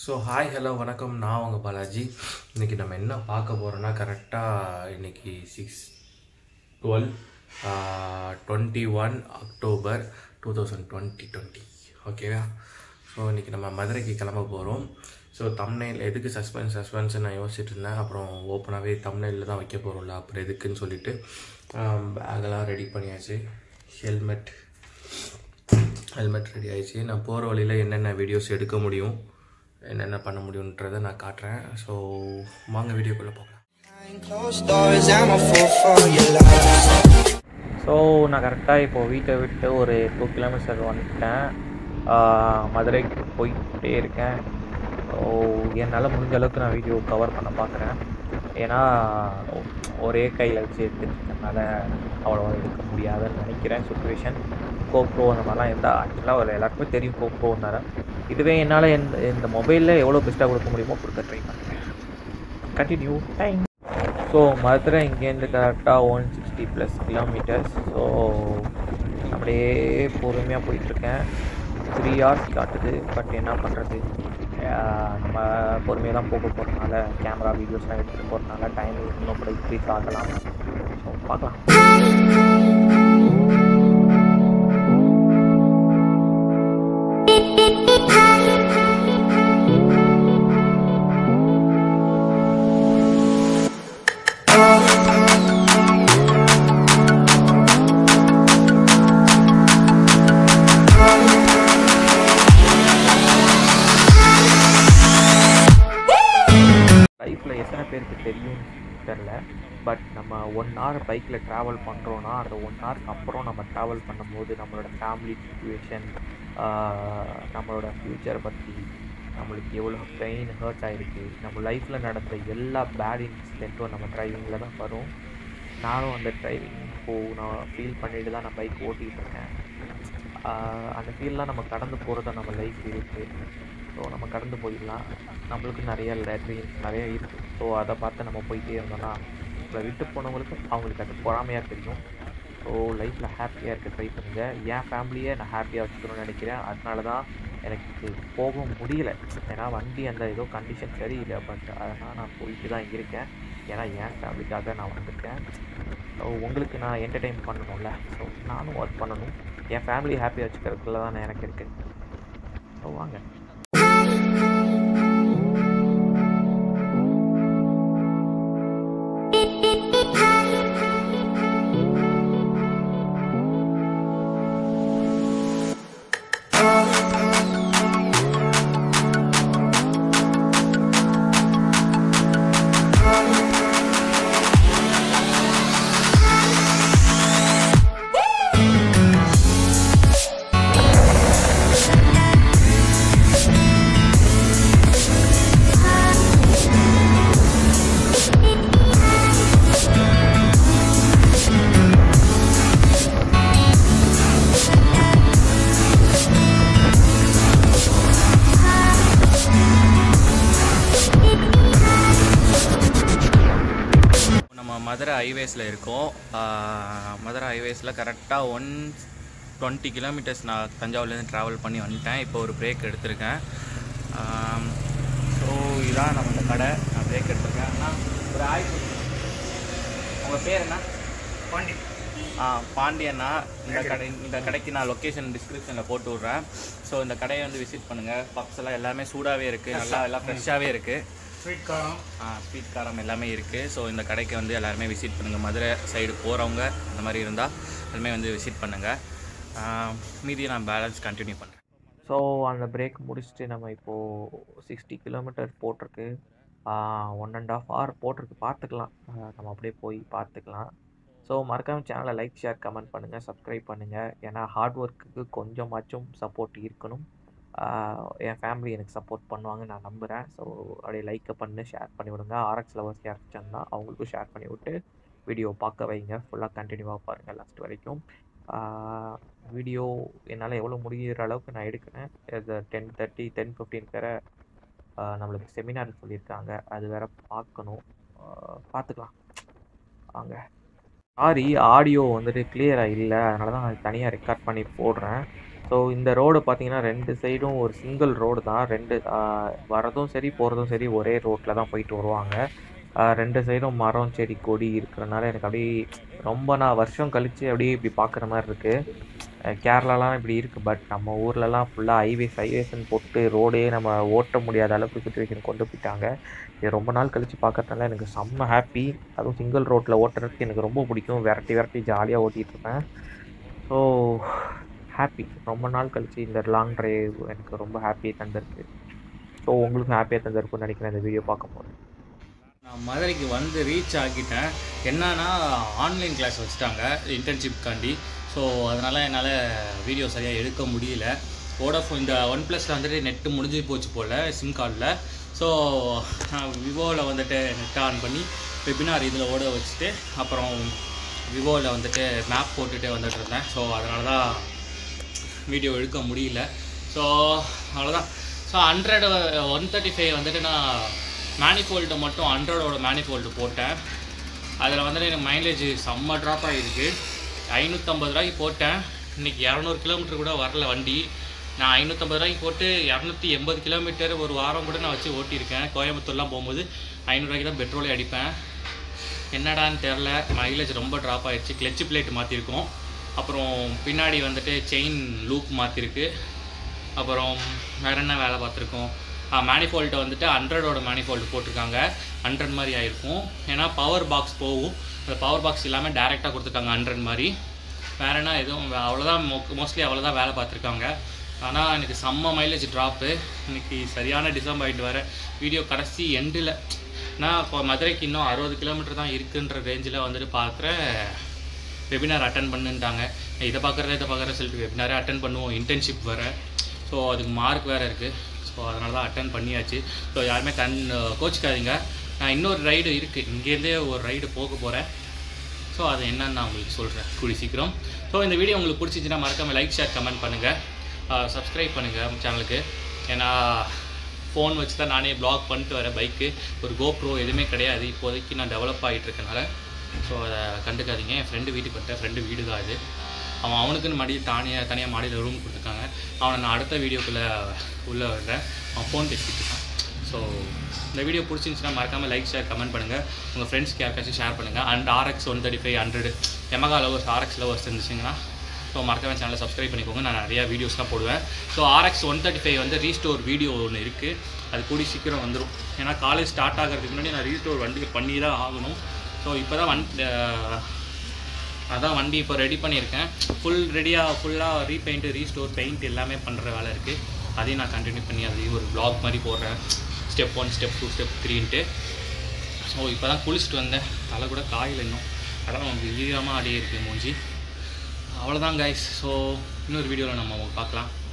So hi hello வணக்கம் நான் உங்கள் பாலாஜி இன்றைக்கி நம்ம என்ன பார்க்க போகிறோன்னா கரெக்டாக இன்றைக்கி six twelve twenty one October two thousand twenty twenty ஓகேவா ஸோ இன்றைக்கி நம்ம மதுரைக்கு கிளம்ப போகிறோம் ஸோ தம்னைல் எதுக்கு சஸ்பென்ஸ் சஸ்பென்ஸ் நான் யோசிச்சுட்டு இருந்தேன் அப்புறம் ஓப்பனாகவே தம்னைலில் தான் வைக்க போகிறோம்ல அப்புறம் எதுக்குன்னு சொல்லிட்டு பேகெல்லாம் ரெடி பண்ணியாச்சு ஹெல்மெட் ஹெல்மெட் ரெடி ஆயிடுச்சு நான் போகிற வழியில் என்னென்ன வீடியோஸ் எடுக்க முடியும் என்னென்ன பண்ண முடியுன்றதை நான் காட்டுறேன் ஸோ வாங்க வீடியோக்குள்ளே போகலாம் Behind closed doors, I'm a fool for your love. So நான் கரெக்டாக இப்போது வீட்டை விட்டு ஒரு டூ கிலோமீட்டர் வந்துட்டேன் ஆஹ் மதுரைக்கு போயிட்டே இருக்கேன் ஸோ என்னால் முடிஞ்ச அளவுக்கு நான் வீடியோ கவர் பண்ண பார்க்குறேன் ஏன்னா ஒரே கையில் வச்சு எடுத்துக்கிறதுனால அவ்வளோ எடுக்க முடியாதுன்னு நினைக்கிறேன் சுச்சுவேஷன் கோப்ரோ அந்த மாதிரிலாம் இருந்தால் ஆக்சுவலாக ஒரு எல்லாருக்குமே தெரியும் கோப்ரோன்னால இதுவே என்னால் இந்த இந்த மொபைலில் எவ்வளோ பெஸ்ட்டாக கொடுக்க முடியுமோ கொடுக்க ட்ரை பண்ணுறேன் கண்டினியூ டைம் ஸோ மதுரை இங்கேருந்து கரெக்டாக one sixty plus kilometres so அப்படியே பொறுமையாக போயிட்டுருக்கேன் த்ரீ ஹவர்ஸ் காட்டுது பட் என்ன பண்ணுறது நம்ம பொறுமையாக தான் போக போகிறதுனால கேமரா வீடியோஸ்லாம் எடுத்துகிட்டு போகிறதுனால டைம் இன்னும் கூட இன்க்ரீஸ் ஆகலாம் ஸோ பார்க்கலாம் லைஃப்பில் எத்தனை பேருக்கு தெரியும் தெரில பட் நம்ம ஒன் ஹவர் பைக்கில் ட்ராவல் பண்ணுறோன்னா அந்த ஒன் ஹவருக்கு அப்புறம் நம்ம ட்ராவல் பண்ணும்போது நம்மளோட ஃபேமிலி சுச்சுவேஷன் நம்மளோட ஃப்யூச்சரை பற்றி நம்மளுக்கு எவ்வளோ பெயின் ஹர்ட் ஆகிருக்கு நம்ம லைஃப்பில் நடந்த எல்லா பேட் இன்சிடெண்ட்டும் நம்ம டிரைவிங்கில் தான் வரும் நானும் அந்த டிரைவிங் இப்போது நான் ஃபீல் பண்ணிட்டு தான் நான் பைக் ஓட்டிகிட்டு இருக்கேன் ஆஹ் அந்த ஃபீல்லாம் நம்ம கடந்து போகிறது நம்ம லைஃப் இருக்குது ஸோ நம்ம கடந்து போயிடலாம் நம்மளுக்கு நிறைய ட்ரீம்ஸ் நிறைய இருக்குது ஸோ அதை பார்த்து நம்ம போயிட்டே இருந்தோம்னா நம்மளை விட்டு போனவங்களுக்கு அவங்களுக்கு அது பொறாமையாக தெரியும் ஸோ லைஃப்பில் ஹாப்பியாக இருக்க ட்ரை பண்ணுங்கள் என் ஃபேமிலியை நான் ஹாப்பியாக வச்சுக்கணும்னு நினைக்கிறேன் அதனால தான் எனக்கு போக முடியல ஏன்னா வண்டி அந்த ஏதோ கண்டிஷன் சரியில்லை பட் அதனால் நான் போயிட்டு தான் இருக்கேன் ஏன்னா என் ஃபேமிலிக்காக நான் வந்திருக்கேன் ஸோ உங்களுக்கு நான் என்டர்டெயின் பண்ணணும்ல ஸோ நானும் ஒர்க் பண்ணணும் என் ஃபேமிலி ஹாப்பியாக வச்சுக்கிறதுக்குள்ள தான் எனக்கு இருக்குது ஸோ வாங்க நம்ம மதுரை ஹைவேஸில் இருக்கோம் ஆஹ் மதுரை ஹைவேஸில் கரெக்டாக ஒன் டுவெண்ட்டி கிலோமீட்டர்ஸ் நான் தஞ்சாவூர்லேருந்து ட்ராவல் பண்ணி வந்துட்டேன் இப்போ ஒரு பிரேக் எடுத்திருக்கேன் ஸோ இதான் நம்ம இந்த கடை நான் பிரேக் எடுத்திருக்கேன் அண்ணா ஒரு ஆய் உங்கள் பேர் என்ன பாண்டி ஆ பாண்டியண்ணா இந்த கடை இந்த கடைக்கு நான் லொக்கேஷன் டிஸ்கிரிப்ஷனில் போட்டு விட்றேன் ஸோ இந்த கடையை வந்து விசிட் பண்ணுங்கள் பப்ஸ் எல்லாம் எல்லாமே சூடாகவே இருக்குது நல்லா எல்லாம் ஃப்ரெஷ்ஷாகவே இருக்குது ஸ்வீட் காரம் ஆ ஸ்வீட் காரம் எல்லாமே இருக்குது ஸோ இந்த கடைக்கு வந்து எல்லாருமே விசிட் பண்ணுங்கள் மதுரை சைடு போகிறவங்க இந்த மாதிரி இருந்தால் எல்லாமே வந்து விசிட் பண்ணுங்கள் மீதியை நான் பேலன்ஸ் கண்டினியூ பண்ணுறேன் ஸோ அந்த பிரேக் முடிச்சுட்டு நம்ம இப்போது சிக்ஸ்டி கிலோமீட்டர் போட்டிருக்கு ஒன் அண்ட் ஆஃப் ஹவர் போட்டிருக்கு பார்த்துக்கலாம் ஆஹ் நம்ம அப்படியே போய் பார்த்துக்கலாம் ஸோ மறக்காம சேனலை லைக் ஷேர் கமெண்ட் பண்ணுங்கள் சப்ஸ்கிரைப் பண்ணுங்கள் ஏன்னா ஹார்ட் ஒர்க்குக்கு கொஞ்சமாச்சும் சப்போர்ட் இருக்கணும் ஆஹ் என் ஃபேமிலி எனக்கு சப்போர்ட் பண்ணுவாங்கன்னு நான் நம்புகிறேன் ஸோ அப்படியே லைக்கை பண்ணி ஷேர் பண்ணி விடுங்க ஆர்எக்ஸ் லவர்ஸ் யாராச்சும் தான் அவங்களுக்கும் ஷேர் பண்ணி விட்டு வீடியோ பார்க்க வைங்க ஃபுல்லாக கண்டினியூவாக பாருங்கள் லாஸ்ட் வரைக்கும் வீடியோ என்னால் எவ்வளோ முடிகிற அளவுக்கு நான் எடுக்கிறேன் இது டென் தேர்ட்டி டென் ஃபிஃப்டீன் வேறு நம்மளுக்கு செமினார் சொல்லியிருக்காங்க அது வேற பார்க்கணும் ஆஹ் பார்த்துக்கலாம் வாங்க சாரி ஆடியோ வந்துட்டு கிளியராக இல்லை அதனால தான் நான் தனியாக ரெக்கார்ட் பண்ணி போடுறேன் ஸோ இந்த ரோடு பார்த்தீங்கன்னா ரெண்டு சைடும் ஒரு சிங்கிள் ரோடு தான் ரெண்டு ஆஹ், வரதும் சரி போகிறதும் சரி ஒரே ரோட்டில் தான் போயிட்டு வருவாங்க ஆஹ், ரெண்டு சைடும் மரம் செடி கொடி இருக்கிறனால எனக்கு அப்படியே ரொம்ப நான் வருஷம் கழித்து அப்படியே இப்படி பார்க்குற மாதிரி இருக்குது கேரளாலாம் இப்படி இருக்குது பட் நம்ம ஊர்லலாம் ஃபுல்லாக ஹைவேஸ் ஹைவேஸ்ன்னு போட்டு ரோடே நம்ம ஓட்ட முடியாத அளவுக்கு சுச்சுவேஷன் கொண்டு போயிட்டாங்க இது ரொம்ப நாள் கழித்து பார்க்கறதுனால எனக்கு செம்ம ஹாப்பி அதுவும் சிங்கிள் ரோட்டில் ஓட்டுறதுக்கு எனக்கு ரொம்ப பிடிக்கும் விரட்டி விரட்டி ஜாலியாக ஓட்டிகிட்டு இருப்பேன் ஸோ ஹாப்பி ரொம்ப நாள் கழித்து இந்த லாங் டிரைவ் எனக்கு ரொம்ப ஹாப்பியை தந்திருக்கு ஸோ உங்களுக்கும் ஹாப்பியாக தந்திருக்கும்னு நினைக்கிறேன் இந்த வீடியோ பார்க்கும்போது நான் மதுரைக்கு வந்து ரீச் ஆகிட்டேன் என்னன்னா ஆன்லைன் கிளாஸ் வச்சுட்டாங்க இன்டர்ன்ஷிப்காண்டி ஸோ அதனால் என்னால் வீடியோ சரியாக எடுக்க முடியல வோடாஃபோன் இந்த ஒன் ப்ளஸில் வந்துட்டு நெட்டு முடிஞ்சு போச்சு போல் சிம் கார்டில் ஸோ நான் விவோவில் வந்துட்டு நெட் ஆன் பண்ணி வெபினார் இதில் ஓட வச்சுட்டு அப்புறம் விவோவில் வந்துட்டு மேப் போட்டுட்டு வந்துட்டு இருந்தேன் ஸோ அதனால தான் வீடியோ எடுக்க முடியல ஸோ அவ்வளோதான் so hundred one thirty five வந்துட்டு நான் மேனிஃபோல்டு மட்டும் ஹண்ட்ரடோட மேனிஃபோல்டு போட்டேன் அதில் வந்துட்டு எனக்கு மைலேஜ் செம்ம ட்ராப் ஆகிருக்கு ஐநூற்றம்பது ரூபாய்க்கு போட்டேன் இன்றைக்கி இரநூறு கிலோமீட்டர் கூட வரல வண்டி நான் ஐநூற்றம்பது ரூபாய்க்கு போட்டு இரநூத்தி எண்பது கிலோமீட்டர் ஒரு வாரம் கூட நான் வச்சு ஓட்டியிருக்கேன் கோயம்புத்தூர்லாம் போகும்போது ஐநூறுரூவாய்க்கு தான் பெட்ரோலே அடிப்பேன் என்னடான்னு தெரில மைலேஜ் ரொம்ப ட்ராப் ஆயிடுச்சு கிளச்சு பிளேட் மாற்றிருக்கோம் அப்புறம் பின்னாடி வந்துட்டு செயின் லூப் மாற்றிருக்கு அப்புறம் வேற என்ன வேலை பார்த்துருக்கோம் மேனிஃபோல்ட்டை வந்துட்டு ஹண்ட்ரடோட மேனிஃபோல்டு போட்டிருக்காங்க ஹண்ட்ரட் மாதிரி ஆயிருக்கும் ஏன்னா பவர் பாக்ஸ் போகும் அந்த பவர் பாக்ஸ் இல்லாமல் டேரெக்டாக கொடுத்துருக்காங்க ஹண்ட்ரட் மாதிரி வேற என்ன எதுவும் வே- அவ்வளோதான் மோஸ்ட்லி அவ்வளோதான் வேலை பார்த்துருக்காங்க ஆனால் எனக்கு செம்ம மைலேஜ் ட்ராப்பு இன்னைக்கு சரியான டிசப்பாயிண்ட் வர வீடியோ கடைசி எண்டில் நான் இப்போ மதுரைக்கு இன்னும் அறுபது கிலோமீட்டர் தான் இருக்குன்ற ரேஞ்சில் வந்துட்டு பார்க்குறேன் வெபினார் அட்டன் பண்ணுன்ட்டாங்க இதை பார்க்குறத இதை பார்க்குற சொல்லிட்டு வெபினாரே அட்டன் பண்ணுவோம் இன்டர்ன்ஷிப் வர ஸோ அதுக்கு மார்க் வேறு இருக்குது ஸோ அதனால தான் அட்டன் பண்ணியாச்சு ஸோ யாருமே கண் கோச்சிக்காதீங்க நான் இன்னொரு ரைடு இருக்குது இங்கேருந்தே ஒரு ரைடு போக போகிறேன் ஸோ அது என்னன்னு நான் உங்களுக்கு சொல்கிறேன் கூடி சீக்கிரம் ஸோ இந்த வீடியோ உங்களுக்கு பிடிச்சிச்சின்னா மறக்காமல் லைக் ஷேர் கமெண்ட் பண்ணுங்கள் சப்ஸ்கிரைப் பண்ணுங்கள் சேனலுக்கு ஏன்னா ஃபோன் வச்சு தான் நானே ப்ளாக் பண்ணிட்டு வரேன் பைக்கு ஒரு கோப்ரோ எதுவுமே கிடையாது இப்போதைக்கு நான் டெவலப் ஆகிட்டு இருக்கனால ஸோ அதை கண்டுக்காதீங்க என் ஃப்ரெண்டு வீட்டுக்கு வந்துட்டேன் ஃப்ரெண்டு வீடு தான் அது அவன் அவனுக்குன்னு மடி தனியாக தனியாக மாடியில் ரூம் கொடுத்துருக்காங்க அவனை நான் அடுத்த வீடியோக்குள்ளே உள்ளே வர்றேன் அவன் ஃபோன் பேசிகிட்டு இருக்கான் ஸோ இந்த வீடியோ பிடிச்சிருந்துச்சுன்னா மறக்காமல் லைக் ஷேர் கமெண்ட் பண்ணுங்கள் உங்கள் ஃப்ரெண்ட்ஸ்க்கு யாருக்காச்சும் ஷேர் பண்ணுங்கள் and RX one thirty five hundred Yamaha lovers RX lovers இருந்துச்சுங்கன்னா ஸோ மறக்காம சேனலை சப்ஸ்கிரைப் பண்ணிக்கோங்க நான் நிறையா வீடியோஸ்லாம் போடுவேன் so RX one thirty five வந்து ரீஸ்டோர் வீடியோ ஒன்று இருக்குது அது கூடி சீக்கிரம் வந்துடும் ஏன்னா காலேஜ் ஸ்டார்ட் ஆகிறதுக்கு முன்னாடி நான் ரீஸ்டோர் வண்டி பண்ணி தான் ஆகணும் ஸோ இப்போ தான் வண்டி அதான் வண்டி இப்போ ரெடி பண்ணியிருக்கேன் ஃபுல் ரெடியாக ஃபுல்லாக ரீபெயிண்ட்டு ரீஸ்டோர் பெயிண்ட் எல்லாமே பண்ணுற வேலை இருக்குது அதையும் நான் கண்டினியூ பண்ணி அதையும் ஒரு vlog மாதிரி போடுறேன் step one step two step த்ரீன்ட்டு ஸோ இப்போ தான் குளிச்சுட்டு வந்தேன் தலை கூட காயில் இன்னும் அதான் ஈரமாக அப்படியே இருக்குது மூஞ்சி அவ்வளோதான் கைஸ் ஸோ இன்னொரு வீடியோவில் நம்ம பார்க்கலாம்